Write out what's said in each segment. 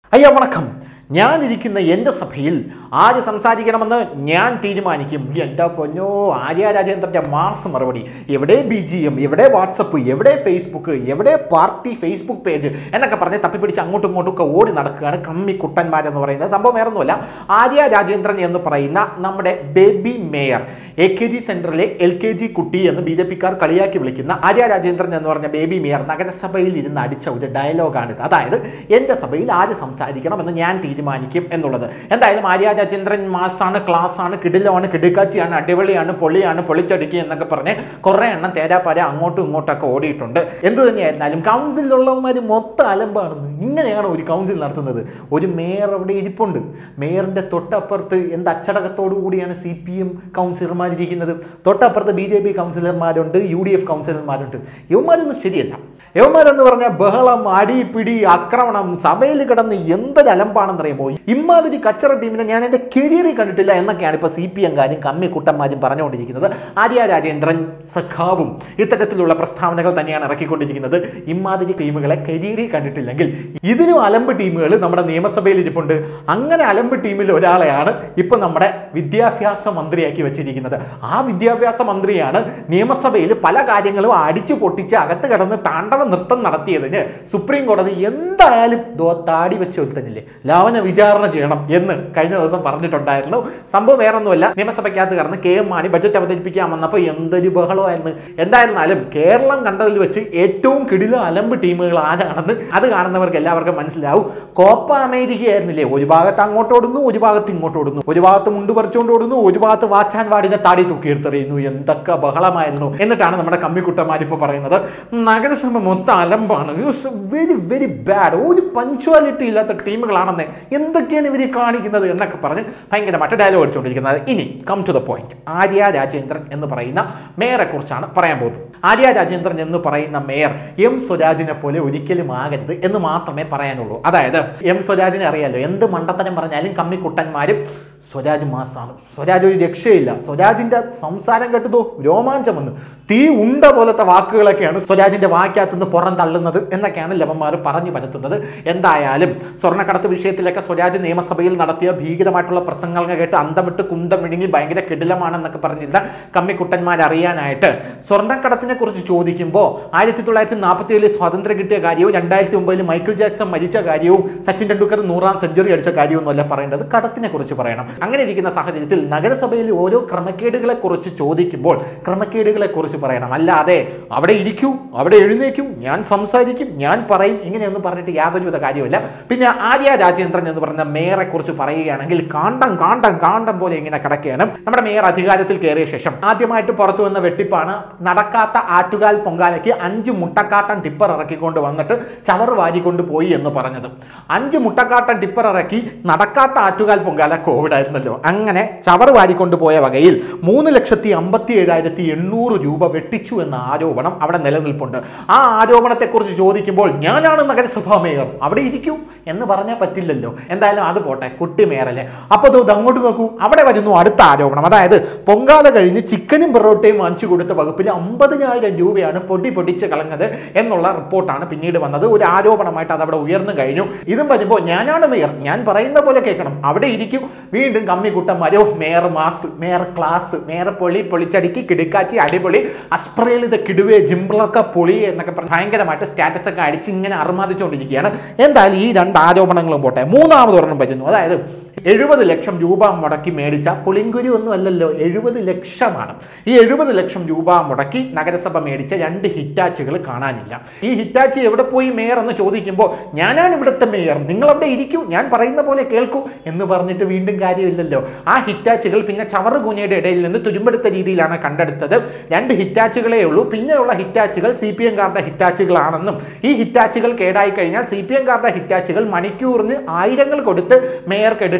അയ്യ വണക്കം ഞാനിരിക്കുന്ന എൻ്റെ സഭയിൽ ആര് സംസാരിക്കണമെന്ന് ഞാൻ തീരുമാനിക്കും എൻ്റെ പൊന്നോ ആര്യ രാജേന്ദ്രൻ്റെ മാസ് മറുപടി എവിടെ ബി ജി എം എവിടെ വാട്സപ്പ് എവിടെ ഫേസ്ബുക്ക് എവിടെ പാർട്ടി ഫേസ്ബുക്ക് പേജ് എന്നൊക്കെ പറഞ്ഞ് തപ്പിപ്പിടിച്ച് അങ്ങോട്ടും ഇങ്ങോട്ടും ഒക്കെ ഓടി നടക്കുകയാണ് കമ്മി കുട്ടന്മാരെന്ന് പറയുന്നത് സംഭവം വേറെ ഒന്നുമല്ല ആര്യ രാജേന്ദ്രൻ എന്ന് പറയുന്ന നമ്മുടെ baby mayor A K G സെന്ററിലെ എൽ കെ ജി കുട്ടി എന്ന് ബി ജെ പിക്കാർ കളിയാക്കി വിളിക്കുന്ന ആര്യ രാജേന്ദ്രൻ എന്ന് പറഞ്ഞ ബേബി മേയർ നഗരസഭയിൽ ഇരുന്ന് അടിച്ച ഒരു ഡയലോഗാണിത് അതായത് എൻ്റെ സഭയിൽ ആര് സംസാരിക്കണം എന്ന് ഞാൻ തീരുമാനിക്കും എന്നുള്ളത് എന്തായാലും ആര്യ രാജേന്ദ്രൻ മാസാണ് ക്ലാസ് ആണ് കിടിലമാണ് കിടുക്കാച്ചിയാണ് അടിപൊളിയാണ് പൊളിയാണ് പൊളിച്ചടുക്കി എന്നൊക്കെ പറഞ്ഞ് കുറേ എണ്ണം തേരാപ്പാര അങ്ങോട്ടും ഇങ്ങോട്ടൊക്കെ ഓടിയിട്ടുണ്ട് എന്തു തന്നെയായിരുന്നാലും കൗൺസിലുള്ളവന്മാർ മൊത്തം അലമ്പാണെന്ന് ഇങ്ങനെയാണ് ഒരു കൗൺസിൽ നടത്തുന്നത് ഒരു മേയർ അവിടെ ഇരിപ്പുണ്ട് മേയറിന്റെ തൊട്ടപ്പുറത്ത് എന്ത് അച്ചടക്കത്തോടു കൂടിയാണ് സി പി എം കൗൺസിലർമാരിരിക്കുന്നത് തൊട്ടപ്പുറത്ത് ബി ജെ പി കൗൺസിലർമാരുണ്ട് യു ഡി എഫ് കൗൺസിലർമാരുണ്ട് ഇവന്മാരൊന്നും ശരിയല്ല യവന്മാരെന്ന് പറഞ്ഞാൽ ബഹളം അടി പിടി ആക്രമണം സഭയിൽ കിടന്ന് എന്തൊരു അലമ്പാണെന്നറിയുമോ ഇമ്മാതിരി കച്ചറ ടീമിനെ ഞാൻ എൻ്റെ കരിയറിൽ കണ്ടിട്ടില്ല എന്നൊക്കെയാണ് ഇപ്പോൾ സി പി എംകാരും കമ്മിക്കുട്ടന്മാരും പറഞ്ഞുകൊണ്ടിരിക്കുന്നത് ആര്യ രാജേന്ദ്രൻ സഖാവും ഇത്തരത്തിലുള്ള പ്രസ്താവനകൾ തന്നെയാണ് ഇറക്കിക്കൊണ്ടിരിക്കുന്നത് ഇമ്മാതിരി ടീമുകളെ കരിയറിൽ കണ്ടിട്ടില്ലെങ്കിൽ ഇതിലും അലമ്പ് ടീമുകൾ നമ്മുടെ നിയമസഭയിൽ ഇരിപ്പുണ്ട് അങ്ങനെ അലമ്പ് ടീമിൽ ഒരാളെയാണ് ഇപ്പൊ നമ്മുടെ വിദ്യാഭ്യാസ മന്ത്രിയാക്കി വെച്ചിരിക്കുന്നത് ആ വിദ്യാഭ്യാസ മന്ത്രിയാണ് നിയമസഭയിൽ പല കാര്യങ്ങളും അടിച്ചു പൊട്ടിച്ച് അകത്ത് കിടന്ന് താണ്ഡവ നൃത്തം നടത്തിയതിന് സുപ്രീം കോടതി എന്തായാലും ദോ താടി വെച്ച് ഒരുത്തനില്ലേ ലാവന വിചാരണ ചെയ്യണം എന്ന് കഴിഞ്ഞ ദിവസം പറഞ്ഞിട്ടുണ്ടായിരുന്നു സംഭവം വേറൊന്നുമല്ല നിയമസഭയ്ക്കകത്ത് കടന്ന് കെ എം മാണി ബജറ്റ് അവതരിപ്പിക്കാൻ വന്നപ്പോൾ എന്തൊരു ബഹളമായിരുന്നു എന്തായിരുന്നാലും കേരളം കണ്ടതിൽ വെച്ച് ഏറ്റവും കിടില അലമ്പ് ടീമുകൾ ആരാണെന്ന് അത് കാണുന്നവർക്ക് എല്ലാവർക്കും മനസ്സിലാവും കോപ്പ അമേരിക്ക ആയിരുന്നില്ലേ ഒരു ഭാഗത്ത് അങ്ങോട്ട് ഓടുന്നു ഒരു ഭാഗത്ത് ഇങ്ങോട്ട് ഓടുന്നു ഒരു ഭാഗത്ത് മുണ്ട് പറിച്ചുകൊണ്ട് ഓടുന്നു ഒരു ഭാഗത്ത് വാച്ചാൻ വാടിനെ താടി തൂക്കിയെടുത്തെറിയുന്നു എന്തൊക്കെ ബഹളമായിരുന്നു എന്നിട്ടാണ് നമ്മുടെ കമ്മിക്കുട്ടന്മാർ ഇപ്പോൾ പറയുന്നത് നഗരസഭ മൊത്തം അലമ്പാണ് വെരി വെരി ബാഡ് ഒരു പഞ്ച്വാലിറ്റി ഇല്ലാത്ത ടീമുകളാണെന്ന് എന്തൊക്കെയാണ് ഇവർ കാണിക്കുന്നത് എന്നൊക്കെ പറഞ്ഞ് ഭയങ്കരമായിട്ട് ഡയലോഗ് അടിച്ചുകൊണ്ടിരിക്കുന്നത് ഇനി come to the point Arya Rajendran എന്ന് പറയുന്ന മേയറെ കുറിച്ചാണ് പറയാൻ പോകുന്നത് ആര്യ രാജേന്ദ്രൻ എന്ന് പറയുന്ന മേയർ എം സ്വരാജിനെ പോലെ ഒരിക്കലും ആകരുത് എന്ന് മാത്രമേ പറയാനുള്ളൂ അതായത് എം സ്വരാജിനെ അറിയാലോ എന്ത് മണ്ടത്തരം പറഞ്ഞാലും കമ്മിക്കുട്ടന്മാരും സ്വരാജ് മാസാണ് സ്വരാജ് ഒരു രക്ഷയില്ല സ്വരാജിന്റെ സംസാരം കേട്ടതോ രോമാഞ്ചം വന്നു തീ ഉണ്ട പോലത്തെ വാക്കുകളൊക്കെയാണ് സ്വരാജിന്റെ വാക്കകത്തുനിന്ന് പുറം തള്ളുന്നത് എന്നൊക്കെയാണ് ലവന്മാർ പറഞ്ഞു പരത്തുന്നത് എന്തായാലും സ്വർണ്ണക്കടത്ത് വിഷയത്തിലൊക്കെ സ്വരാജ് നിയമസഭയിൽ നടത്തിയ ഭീകരമായിട്ടുള്ള പ്രസംഗങ്ങൾ കേട്ട് അന്തം വിട്ട് കുന്തം വിഴുങ്ങി ഭയങ്കര കിടിലമാണെന്നൊക്കെ പറഞ്ഞിരുന്ന കമ്മിക്കുട്ടന്മാർ അറിയാനായിട്ട് സ്വർണ്ണക്കടത്തിനെ കുറിച്ച് ചോദിക്കുമ്പോൾ ആയിരത്തി തൊള്ളായിരത്തി നാൽപ്പത്തി ഏഴിൽ സ്വാതന്ത്ര്യം കിട്ടിയ കാര്യവും രണ്ടായിരത്തി ഒമ്പതിൽ മൈക്കിൾ ജാക്സൺ മരിച്ച കാര്യവും സച്ചിൻ ടെണ്ടുൽക്കർ നൂറാം സെഞ്ചുറി അടിച്ച കാര്യമൊന്നുമല്ല പറയേണ്ടത് കടത്തിനെ കുറിച്ച് പറയണം അങ്ങനെ ഇരിക്കുന്ന സാഹചര്യത്തിൽ നഗരസഭയിൽ ഓരോ ക്രമക്കേടുകളെ കുറിച്ച് ചോദിക്കുമ്പോൾ ക്രമക്കേടുകളെ കുറിച്ച് പറയണം അല്ലാതെ അവിടെ ഇരിക്കൂ അവിടെ എഴുന്നേക്കൂ ഞാൻ സംസാരിക്കും ഞാൻ പറയും ഇങ്ങനെയൊന്നും പറഞ്ഞിട്ട് യാതൊരുവിധ കാര്യമില്ല പിന്നെ ആര്യ രാജേന്ദ്രൻ എന്ന് പറയുന്ന മേയറെ കുറിച്ച് പറയുകയാണെങ്കിൽ കാണ്ടം കാണ്ടം കാണ്ടം പോലെ ഇങ്ങനെ കിടക്കുകയാണ് നമ്മുടെ മേയർ അധികാരത്തിൽ കയറിയ ശേഷം ആദ്യമായിട്ട് പുറത്തു വന്ന വെട്ടിപ്പാണ് നടക്കാത്ത ആറ്റുകാൽ പൊങ്കാലയ്ക്ക് അഞ്ച് മുട്ടക്കാട്ടൻ ടിപ്പർ ഇറക്കിക്കൊണ്ട് വന്നിട്ട് ചവർ വാരിക്കൊണ്ട് പോയി എന്ന് പറഞ്ഞത് അഞ്ച് മുട്ടക്കാട്ടൻ ടിപ്പർ ഇറക്കി നടക്കാത്ത ആറ്റുകാൽ പൊങ്കാല കോവിഡ് ആയിരുന്നല്ലോ അങ്ങനെ ചവർ വാരിക്കൊണ്ട് പോയ വകയിൽ മൂന്ന് ലക്ഷത്തി അമ്പത്തി ഏഴായിരത്തി എണ്ണൂറ് രൂപ വെട്ടിച്ചു എന്ന ആരോപണം അവിടെ നിലനിൽപ്പുണ്ട് ആ ആരോപണത്തെക്കുറിച്ച് ചോദിക്കുമ്പോൾ ഞാനാണ് നഗരസഭാ മേയർ അവിടെ ഇരിക്കൂ എന്ന് പറഞ്ഞാൽ പറ്റില്ലല്ലോ എന്തായാലും അത് പോട്ടെ കുട്ടി മേയറല്ലേ അപ്പോൾ ഇത് അങ്ങോട്ട് നോക്കൂ അവിടെ വരുന്നു അടുത്ത ആരോപണം അതായത് പൊങ്കാല കഴിഞ്ഞ് ചിക്കനും പൊറോട്ടയും വാങ്ങിച്ചു കൊടുത്ത വകുപ്പിൽ അമ്പതിനായിരം രൂപയാണ് പൊടി പൊടിച്ച് കളഞ്ഞത് എന്നുള്ള റിപ്പോർട്ടാണ് പിന്നീട് വന്നത് ഒരു ആരോപണമായിട്ട് അത് അവിടെ ഉയർന്നു കഴിഞ്ഞു ഇതും വരുമ്പോൾ ഞാനാണ് മേയർ ഞാൻ പറയുന്ന പോലെ കേൾക്കണം അവിടെ ഇരിക്കും വീണ്ടും കമ്മി കുട്ടന്മാരോ mayor mass mayor class mayor പൊളി പൊളിച്ചടുക്കി കിടുക്കാച്ചി അടിപൊളി അസ്പ്രേലിത കിടുവേ ജിംബ്ലൊക്കെ പൊളി എന്നൊക്കെ പറഞ്ഞ് ഭയങ്കരമായിട്ട് സ്റ്റാറ്റസ് ഒക്കെ അടിച്ച് ഇങ്ങനെ അർമാദിച്ചുകൊണ്ടിരിക്കുകയാണ് എന്തായാലും ഈ രണ്ട് ആരോപണങ്ങളും പോട്ടെ മൂന്നാമത് ഒരെണ്ണം പറ്റുന്നു അതായത് എഴുപത് ലക്ഷം രൂപ മുടക്കി മേടിച്ച പുളിങ്കുരു ഒന്നും അല്ലല്ലോ എഴുപത് ലക്ഷമാണ് ഈ എഴുപത് ലക്ഷം രൂപ മുടക്കി നഗരസഭ മേടിച്ച രണ്ട് ഹിറ്റാച്ചുകൾ കാണാനില്ല ഈ ഹിറ്റാച്ചി എവിടെ പോയി മേയർ എന്ന് ചോദിക്കുമ്പോൾ ഞാനാണ് ഇവിടുത്തെ മേയർ നിങ്ങൾ അവിടെ ഇരിക്കൂ ഞാൻ പറയുന്ന പോലെ കേൾക്കൂ എന്ന് പറഞ്ഞിട്ട് വീണ്ടും കാര്യമില്ലല്ലോ ആ ഹിറ്റാച്ചുകൾ പിന്നെ ചവറ് കൂനയുടെ ഇടയിൽ നിന്ന് തുരുമ്പെടുത്ത രീതിയിലാണ് കണ്ടെടുത്തത് രണ്ട് ഹിറ്റാച്ചുകളേ ഉള്ളൂ പിന്നെയുള്ള ഹിറ്റാച്ചുകൾ സി പി എംകാരുടെ ഹിറ്റാച്ചുകളാണെന്നും ഈ ഹിറ്റാച്ചുകൾ കേടായി കഴിഞ്ഞാൽ സി പി എംകാരുടെ ഹിറ്റാച്ചുകൾ മണിക്കൂറിന് ആയിരങ്ങൾ കൊടുത്ത് മേയർക്ക് എടുക്കാം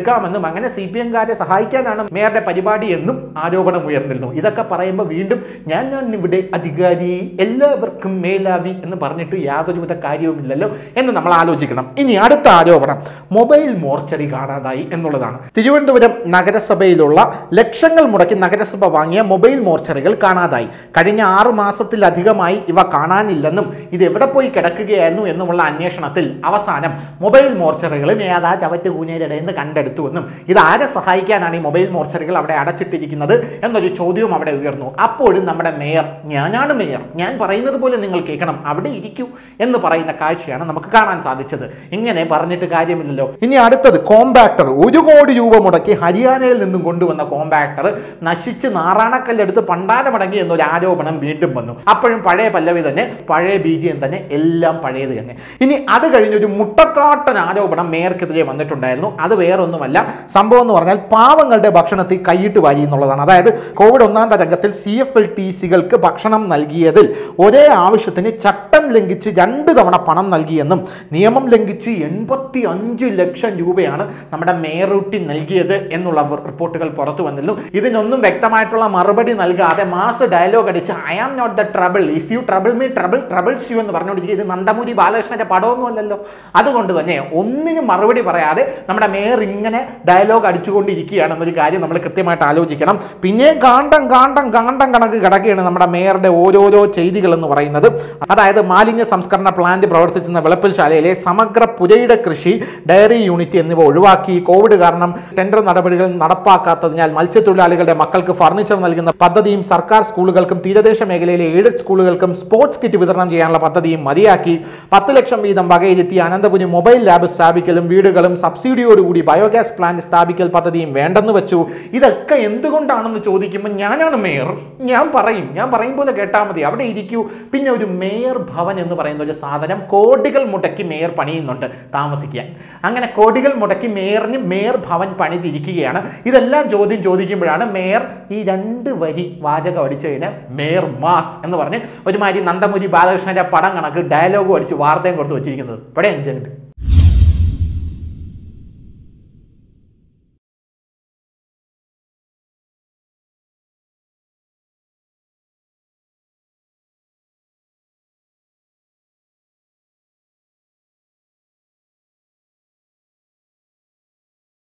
എടുക്കാമെന്നും അങ്ങനെ സി പി എംകാരെ സഹായിക്കാനാണ് മേയറുടെ പരിപാടി എന്നും ആരോപണം ഉയർന്നിരുന്നു ഇതൊക്കെ പറയുമ്പോൾ വീണ്ടും ഞാൻ ഞാൻ ഇവിടെ അധികാരി എല്ലാവർക്കും മേലാവി എന്ന് പറഞ്ഞിട്ട് യാതൊരുവിധ കാര്യവുമില്ലല്ലോ എന്ന് നമ്മൾ ആലോചിക്കണം ഇനി അടുത്ത ആരോപണം മൊബൈൽ മോർച്ചറി കാണാതായി എന്നുള്ളതാണ് തിരുവനന്തപുരം നഗരസഭയിലുള്ള ലക്ഷങ്ങൾ മുടക്കി നഗരസഭ വാങ്ങിയ മൊബൈൽ മോർച്ചറികൾ കാണാതായി കഴിഞ്ഞ ആറു മാസത്തിലധികമായി ഇവ കാണാനില്ലെന്നും ഇത് എവിടെ പോയി കിടക്കുകയായിരുന്നു എന്നുമുള്ള അന്വേഷണത്തിൽ അവസാനം മൊബൈൽ മോർച്ചറികളും ഏതാ ചവറ്റ് കൂനയുടെ എന്ന് കണ്ടെടുത്തുവെന്നും ഇത് ആരെ സഹായിക്കാനാണ് ഈ മൊബൈൽ മോർച്ചറികൾ അവിടെ അടച്ചിട്ടിരിക്കുന്നത് എന്നൊരു ചോദ്യവും അവിടെ ഉയർന്നു അപ്പോഴും നമ്മുടെ മേയർ ഞാനാണ് മേയർ ഞാൻ പറയുന്നത് പോലെ നിങ്ങൾ കേൾക്കണം അവിടെ ഇരിക്കൂ എന്ന് പറയുന്ന കാഴ്ചയാണ് നമുക്ക് കാണാൻ സാധിച്ചത് ഇങ്ങനെ പറഞ്ഞിട്ട് കാര്യമില്ലല്ലോ ഇനി അടുത്തത് കോമ്പാക്ടർ ഒരു കോടി രൂപ മുടക്കി ഹരിയാനയിൽ നിന്നും കൊണ്ടുവന്ന കോമ്പാക്ടർ നശിച്ച് നാറാണക്കല്ലെടുത്ത് പണ്ടാര മടങ്ങി എന്നൊരു ആരോപണം വീണ്ടും വന്നു അപ്പോഴും പഴയ പല്ലവി തന്നെ പഴയ ബീജിയം തന്നെ എല്ലാം പഴയത് തന്നെ ഇനി അത് കഴിഞ്ഞൊരു മുട്ടക്കാട്ടൻ ആരോപണം മേയർക്കെതിരെ വന്നിട്ടുണ്ടായിരുന്നു അത് വേറൊന്നുമല്ല സംഭവം എന്ന് പറഞ്ഞാൽ പാവങ്ങളുടെ ഭക്ഷണത്തിൽ കൈയിട്ട് വാരി എന്നുള്ളതാണ് അതായത് കോവിഡ് ഒന്നാം തരംഗത്തിൽ സി എഫ് എൽ ടി സികൾക്ക് ഭക്ഷണം നൽകിയതിൽ ഒരേ ആവശ്യത്തിന് ചട്ടം ലംഘിച്ച് രണ്ട് തവണ പണം നൽകിയെന്നും നിയമം ലംഘിച്ച് എൺപത്തി അഞ്ച് ലക്ഷം രൂപയാണ് നമ്മുടെ മേയറൂട്ടി നൽകിയത് എന്നുള്ള റിപ്പോർട്ടുകൾ പുറത്തു വന്നിരുന്നു ഇതിനൊന്നും വ്യക്തമായിട്ടുള്ള മറുപടി നൽകാതെ മാസ് ഡയലോഗ് അടിച്ച് I am not the trouble if you trouble me trouble troubles you എന്ന് പറഞ്ഞുകൊണ്ടിരിക്കുക ഇത് നന്ദമുരി ബാലകൃഷ്ണന്റെ പടമൊന്നുമല്ലല്ലോ അതുകൊണ്ട് തന്നെ ഒന്നിനും മറുപടി പറയാതെ നമ്മുടെ മേയർ ഇങ്ങനെ ഡയലോഗ് അടിച്ചുകൊണ്ടിരിക്കുകയാണ് എന്നൊരു കാര്യം നമ്മൾ കൃത്യമായിട്ട് ആലോചിക്കണം പിന്നെയും കാണ്ടം കാണ്ടം കാണ്ടം കണക്ക് കിടക്കുകയാണ് നമ്മുടെ മേയറുടെ ഓരോരോ ചെയ്തികൾ എന്ന് പറയുന്നത് അതായത് മാലിന്യ സംസ്കരണ പ്ലാന്റ് പ്രവർത്തിച്ചിരുന്ന വിളപ്പിൽ ശാലയിലെ സമഗ്ര പുരയുടെ കൃഷി ഡയറി യൂണിറ്റ് എന്നിവ ഒഴിവാക്കി കോവിഡ് കാരണം ടെൻഡർ നടപടികൾ നടപ്പാക്കാത്തതിനാൽ മത്സ്യത്തൊഴിലാളികളുടെ മക്കൾക്ക് ഫർണിച്ചർ നൽകുന്ന പദ്ധതിയും സർക്കാർ സ്കൂളുകൾക്കും തീരദേശ മേഖലയിലെ എയ്ഡഡ് സ്കൂളുകൾക്കും സ്പോർട്സ് കിറ്റ് വിതരണം ചെയ്യാനുള്ള പദ്ധതിയും മതിയാക്കി പത്ത് ലക്ഷം വീതം വകയിരുത്തി അനന്തപുരി മൊബൈൽ ലാബ് സ്ഥാപിക്കലും വീടുകളും സബ്സിഡിയോടുകൂടി ബയോഗ്യാസ് പ്ലാന്റ് സ്ഥാപിക്കൽ പദ്ധതിയും വേണ്ടെന്ന് വെച്ചു ഇതൊക്കെ എന്തുകൊണ്ടാണെന്ന് ചോദിക്കുമ്പോൾ ഞാനാണ് മേയർ ഞാൻ പറയും ഞാൻ പറയും പോലെ കേട്ടാൽ മതി അവിടെ ഇരിക്കൂ പിന്നെ ഒരു മേയർ ഭവൻ എന്ന് പറയുന്ന ഒരു സാധനം കോടികൾ മുടക്കി മേയർ പണിയുന്നുണ്ട് താമസിക്കാൻ അങ്ങനെ കോടികൾ മുടക്കി മേയറിന് മേയർ ഭവൻ പണിതിരിക്കുകയാണ് ഇതെല്ലാം ചോദ്യം ചോദിക്കുമ്പോഴാണ് മേയർ ഈ രണ്ട് വരി വാചകം അടിച്ചതിന് മേയർ മാസ് എന്ന് പറഞ്ഞ് ഒരുമാതിരി നന്ദമുരി ബാലകൃഷ്ണന്റെ പടം കണക്ക് ഡയലോഗും അടിച്ച് വാർത്തയും കൊടുത്ത് വെച്ചിരിക്കുന്നത് ഇവിടെ അഞ്ചുണ്ട്